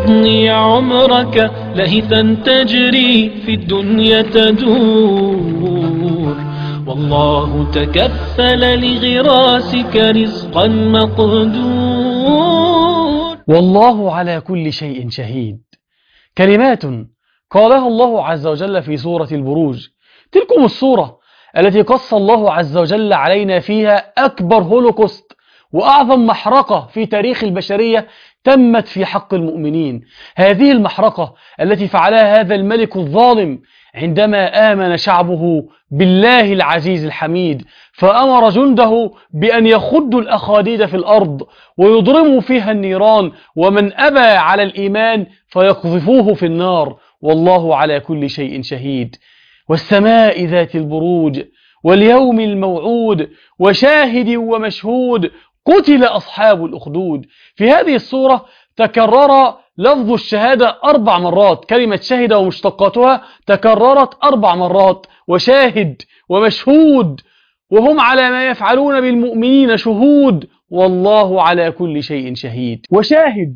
تضني عمرك لهثا تجري في الدنيا تدور والله تكفل لغراسك رزقا مقدور والله على كل شيء شهيد كلمات قالها الله عز وجل في سورة البروج تلكم السورة التي قص الله عز وجل علينا فيها أكبر هولوكوست وأعظم محرقة في تاريخ البشرية تمت في حق المؤمنين هذه المحرقة التي فعلها هذا الملك الظالم عندما آمن شعبه بالله العزيز الحميد فأمر جنده بأن يخدوا الأخاديد في الأرض ويضرموا فيها النيران ومن أبى على الإيمان فيقذفوه في النار والله على كل شيء شهيد والسماء ذات البروج واليوم الموعود وشاهد ومشهود قتل أصحاب الأخدود في هذه الصورة تكرر لفظ الشهادة أربع مرات كلمة شهد ومشتقاتها تكررت أربع مرات وشاهد ومشهود وهم على ما يفعلون بالمؤمنين شهود والله على كل شيء شهيد وشاهد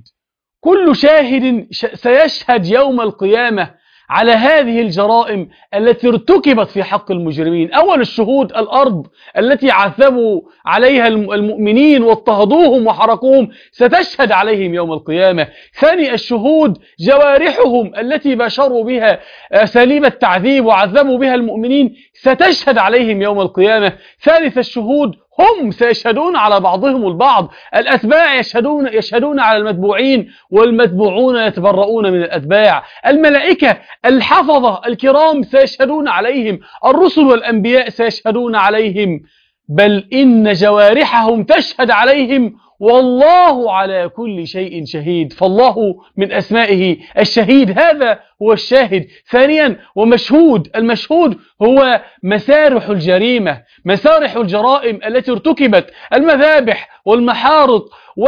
كل شاهد سيشهد يوم القيامة على هذه الجرائم التي ارتكبت في حق المجرمين أول الشهود الأرض التي عذبوا عليها المؤمنين واضطهدوهم وحرقوهم ستشهد عليهم يوم القيامة ثاني الشهود جوارحهم التي بشروا بها أساليب التعذيب وعذبوا بها المؤمنين ستشهد عليهم يوم القيامة ثالث الشهود هم سيشهدون على بعضهم البعض الأتباع يشهدون, يشهدون على المتبوعين والمتبوعون يتبرؤون من الأتباع الملائكة الحفظة الكرام سيشهدون عليهم الرسل والأنبياء سيشهدون عليهم بل إن جوارحهم تشهد عليهم والله على كل شيء شهيد فالله من أسمائه الشهيد هذا هو الشاهد ثانيا ومشهود المشهود هو مسارح الجريمة مسارح الجرائم التي ارتكبت المذابح والمحارق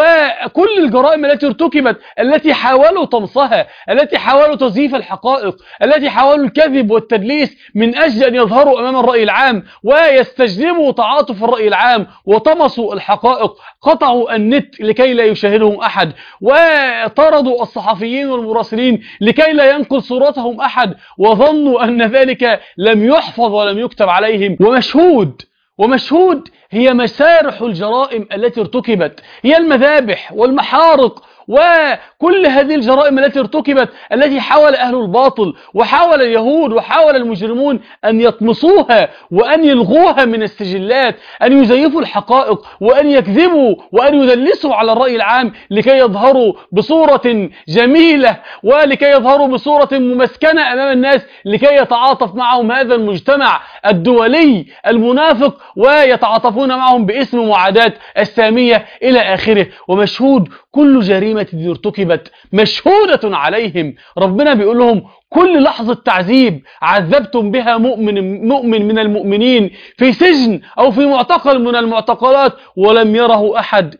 وكل الجرائم التي ارتكبت التي حاولوا طمسها التي حاولوا تزييف الحقائق التي حاولوا الكذب والتدليس من أجل أن يظهروا أمام الرأي العام ويستجلبوا تعاطف الرأي العام وطمسوا الحقائق قطعوا النت لكي لا يشاهدهم أحد وطردوا الصحفيين والمراسلين لكي لا ينقل صورتهم أحد وظنوا أن ذلك لم يحفظ ولم يكتب عليهم ومشهود ومشهود هي مسارح الجرائم التي ارتكبت هي المذابح والمحارق وكل هذه الجرائم التي ارتكبت التي حاول أهل الباطل وحاول اليهود وحاول المجرمون أن يطمسوها وأن يلغوها من السجلات أن يزيفوا الحقائق وأن يكذبوا وأن يدلسوا على الرأي العام لكي يظهروا بصورة جميلة ولكي يظهروا بصورة ممسكنة أمام الناس لكي يتعاطف معهم هذا المجتمع الدولي المنافق ويتعاطفون معهم باسم معاداة السامية إلى آخره ومشهود كل جريمة ارتكبت مشهودة عليهم ربنا بيقول لهم كل لحظة تعذيب عذبتم بها مؤمن, مؤمن من المؤمنين في سجن أو في معتقل من المعتقلات ولم يره أحد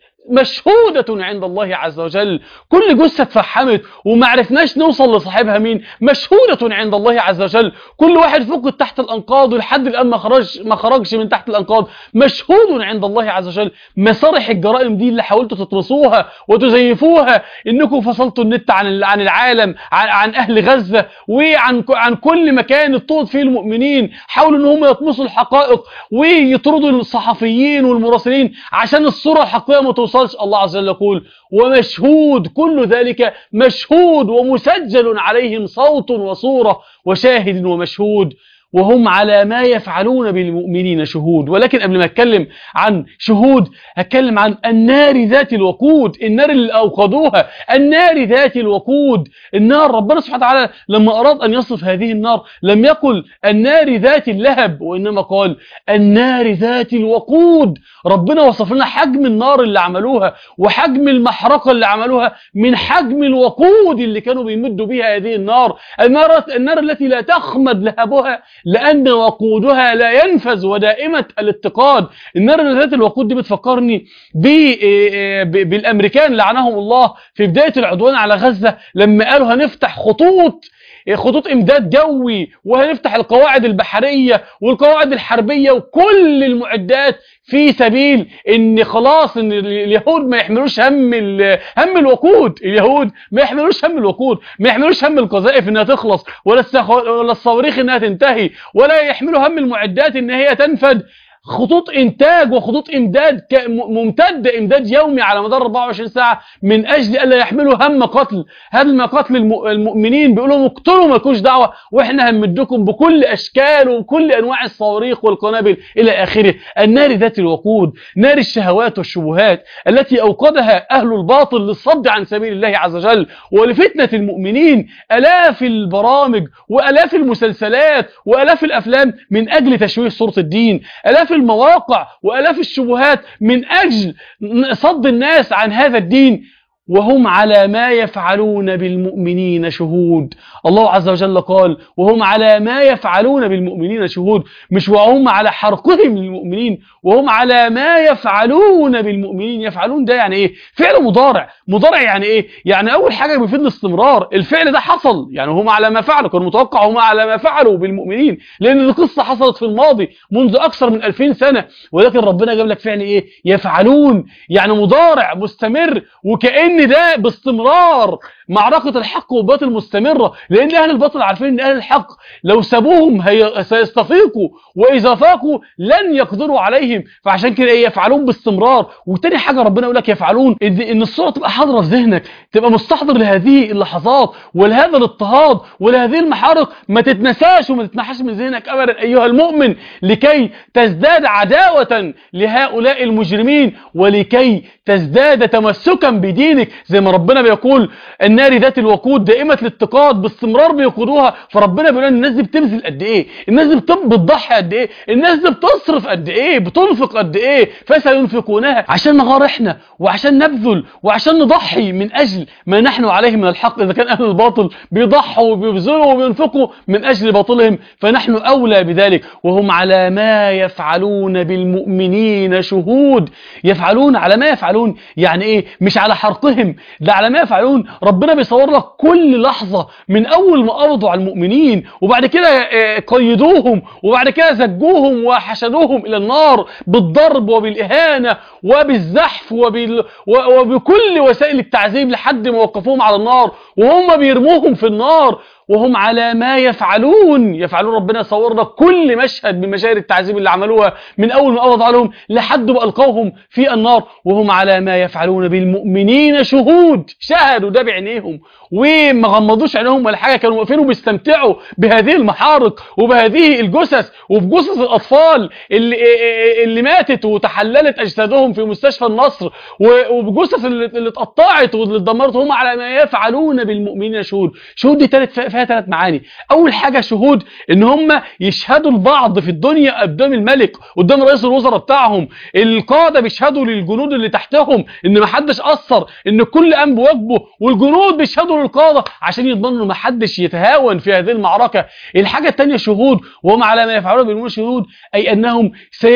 مشهودة عند الله عز وجل كل جثة اتفحمت وما عرفناش نوصل لصاحبها مين مشهودة عند الله عز وجل كل واحد فقد تحت الأنقاض ولحد الآن ما خرج ما خرجش من تحت الأنقاض مشهود عند الله عز وجل مسارح الجرائم دي اللي حاولتوا تطمسوها وتزيفوها انكم فصلتوا النت عن عن العالم عن, عن اهل غزة وعن عن كل مكان اضطهد فيه المؤمنين حاولوا ان هم يطمسوا الحقائق ويطردوا الصحفيين والمراسلين عشان الصورة الحقيقية ما توصلش الله عز وجل يقول ومشهود كل ذلك مشهود ومسجل عليهم صوت وصورة وشاهد ومشهود وهم على ما يفعلون بالمؤمنين شهود ولكن قبل ما اتكلم عن شهود هتكلم عن النار ذات الوقود النار اللي اوقدوها النار ذات الوقود النار ربنا سبحانه وتعالى لما اراد ان يصف هذه النار لم يقل النار ذات اللهب وانما قال النار ذات الوقود ربنا وصف لنا حجم النار اللي عملوها وحجم المحرقه اللي عملوها من حجم الوقود اللي كانوا بيمدوا بها هذه النار النار النار التي لا تخمد لهبها لأن وقودها لا ينفذ ودائمة الاتقاد النار ذات الوقود دي بتفكرني بالأمريكان لعنهم الله في بداية العدوان على غزة لما قالوا هنفتح خطوط خطوط امداد جوي وهنفتح القواعد البحريه والقواعد الحربيه وكل المعدات في سبيل ان خلاص ان اليهود ما يحملوش هم ال- هم الوقود اليهود ما يحملوش هم الوقود ما يحملوش هم القذائف انها تخلص ولا السخ... ولا الصواريخ انها تنتهي ولا يحملوا هم المعدات ان هي تنفد خطوط انتاج وخطوط امداد ك- م- ممتده امداد يومي على مدار 24 ساعه من اجل الا يحملوا هم قتل هم قتل الم- المؤمنين بيقولوا لهم اقتلوا مالكوش دعوه واحنا هنمدكم بكل اشكال وكل انواع الصواريخ والقنابل الى اخره النار ذات الوقود نار الشهوات والشبهات التي اوقدها اهل الباطل للصد عن سبيل الله عز وجل ولفتنه المؤمنين الاف البرامج والاف المسلسلات والاف الافلام من اجل تشويه صوره الدين الاف المواقع والاف الشبهات من اجل صد الناس عن هذا الدين وهم على ما يفعلون بالمؤمنين شهود الله عز وجل قال وهم على ما يفعلون بالمؤمنين شهود مش وهم على حرقهم للمؤمنين وهم على ما يفعلون بالمؤمنين يفعلون ده يعني ايه فعل مضارع مضارع يعني ايه يعني اول حاجه بيفيد الاستمرار الفعل ده حصل يعني هم على ما فعلوا كان متوقع هم على ما فعلوا بالمؤمنين لان دي قصه حصلت في الماضي منذ اكثر من 2000 سنه ولكن ربنا جاب لك فعل ايه يفعلون يعني مضارع مستمر وكأن ده باستمرار معركة الحق والباطل مستمرة لأن أهل الباطل عارفين أن أهل الحق لو سابوهم هي... سيستفيقوا وإذا فاقوا لن يقدروا عليهم فعشان كده إيه يفعلون باستمرار وتاني حاجة ربنا يقول لك يفعلون إن, إن الصورة تبقى حاضرة في ذهنك تبقى مستحضر لهذه اللحظات ولهذا الاضطهاد ولهذه المحارق ما تتنساش وما تتنحاش من ذهنك أبدا أيها المؤمن لكي تزداد عداوة لهؤلاء المجرمين ولكي تزداد تمسكا بدينك زي ما ربنا بيقول النار ذات الوقود دائمة الاتقاد باستمرار بيقودوها فربنا بيقول لنا الناس دي بتبذل قد ايه الناس دي بت- بتضحي قد ايه الناس دي بتصرف قد ايه بتنفق قد ايه فسينفقونها عشان نغار احنا وعشان نبذل وعشان نضحي من اجل ما نحن عليه من الحق اذا كان اهل الباطل بيضحوا وبيبذلوا وبينفقوا من اجل باطلهم فنحن اولى بذلك وهم على ما يفعلون بالمؤمنين شهود يفعلون على ما يفعلون يعني ايه مش على حرقهم ده على ما يفعلون ربنا بيصور لك كل لحظة من اول ما قبضوا على المؤمنين وبعد كده آه، قيدوهم وبعد كده زجوهم وحشدوهم الى النار بالضرب وبالاهانة وبالزحف وبال... و- وبكل وسائل التعذيب لحد ما وقفوهم على النار وهم بيرموهم في النار وهم على ما يفعلون يفعلون ربنا صور لك كل مشهد من مشاهد التعذيب اللي عملوها من اول ما قبض عليهم لحد ما القوهم في النار وهم على ما يفعلون بالمؤمنين شهود شهدوا ده بعينيهم وما غمضوش عينيهم ولا حاجه كانوا واقفين وبيستمتعوا بهذه المحارق وبهذه الجثث وبجثث الاطفال اللي اللي ماتت وتحللت اجسادهم في مستشفى النصر و- وبجثث اللي اللي اتقطعت واللي اتدمرت هم على ما يفعلون بالمؤمنين شهود شهود دي تلت فيها ثلاث معاني اول حاجه شهود ان هم يشهدوا لبعض في الدنيا قدام الملك قدام رئيس الوزراء بتاعهم القاده بيشهدوا للجنود اللي تحتهم ان ما حدش قصر ان الكل قام بواجبه والجنود بيشهدوا للقاده عشان يضمنوا ان ما حدش يتهاون في هذه المعركه الحاجه الثانيه شهود وهم على ما يفعلون بالمؤمنين شهود اي انهم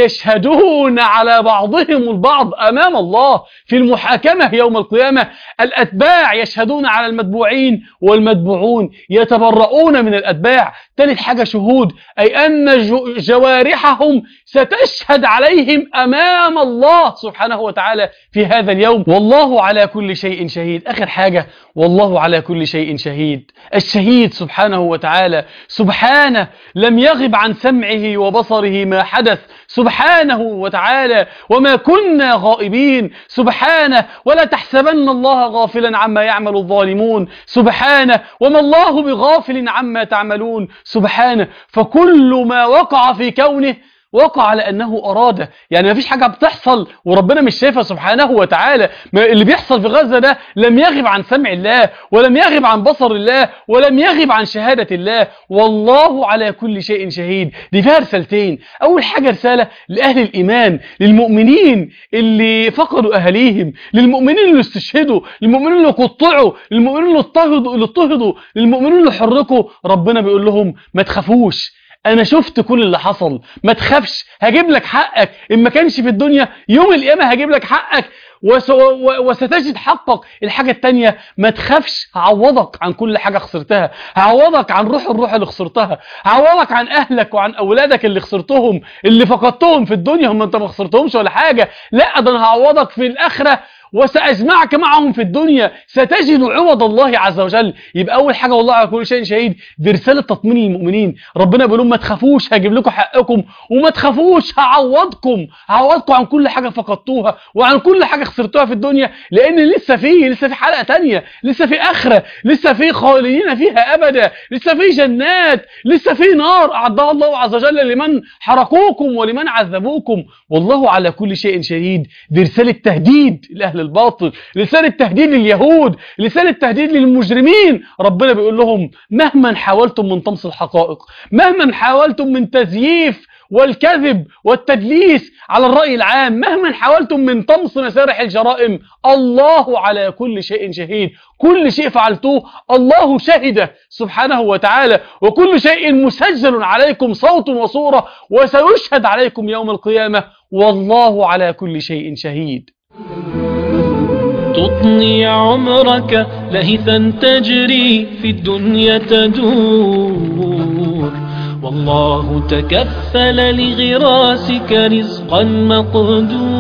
سيشهدون على بعضهم البعض امام الله في المحاكمه يوم القيامه الاتباع يشهدون على المتبوعين والمتبوعون يتبرؤون من الاتباع ثالث حاجه شهود اي ان جو- جوارحهم ستشهد عليهم امام الله سبحانه وتعالى في هذا اليوم والله على كل شيء شهيد اخر حاجه والله على كل شيء شهيد الشهيد سبحانه وتعالى سبحانه لم يغب عن سمعه وبصره ما حدث سبحانه وتعالى وما كنا غائبين سبحانه ولا تحسبن الله غافلا عما يعمل الظالمون سبحانه وما الله بغافل عما تعملون سبحانه فكل ما وقع في كونه وقع لأنه أراده يعني ما فيش حاجة بتحصل وربنا مش شايفها سبحانه وتعالى ما اللي بيحصل في غزة ده لم يغب عن سمع الله ولم يغب عن بصر الله ولم يغب عن شهادة الله والله على كل شيء شهيد دي فيها رسالتين أول حاجة رسالة لأهل الإيمان للمؤمنين اللي فقدوا أهليهم للمؤمنين اللي استشهدوا للمؤمنين اللي قطعوا للمؤمنين اللي اضطهدوا اللي اضطهدوا للمؤمنين اللي حرقوا ربنا بيقول لهم ما تخافوش انا شفت كل اللي حصل ما تخافش هجيب لك حقك ان ما كانش في الدنيا يوم القيامه هجيب لك حقك وس و- وستجد حقك الحاجة التانية ما تخافش هعوضك عن كل حاجة خسرتها هعوضك عن روح الروح اللي خسرتها هعوضك عن أهلك وعن أولادك اللي خسرتهم اللي فقدتهم في الدنيا هم أنت ما خسرتهمش ولا حاجة لا ده أنا هعوضك في الآخرة وسأجمعك معهم في الدنيا ستجد عوض الله عز وجل يبقى أول حاجة والله على كل شيء شهيد دي رسالة تطمين للمؤمنين ربنا بيقول لهم ما تخافوش هجيب لكم حقكم وما تخافوش هعوضكم هعوضكم عن كل حاجة فقدتوها وعن كل حاجة خسرتوها في الدنيا لأن لسه فيه لسه في حلقة تانية لسه في آخرة لسه في خالدين فيها أبدا لسه في جنات لسه في نار أعدها الله عز وجل لمن حرقوكم ولمن عذبوكم والله على كل شيء شهيد دي رسالة تهديد لأهل الباطل رسالة تهديد لليهود رسالة تهديد للمجرمين ربنا بيقول لهم مهما حاولتم من طمس الحقائق مهما حاولتم من تزييف والكذب والتدليس على الرأي العام مهما حاولتم من طمس مسارح الجرائم الله على كل شيء شهيد كل شيء فعلتوه الله شهد سبحانه وتعالى وكل شيء مسجل عليكم صوت وصورة وسيشهد عليكم يوم القيامة والله على كل شيء شهيد تطني عمرك لهثا تجري في الدنيا تدور والله تكفل لغراسك رزقا مقدور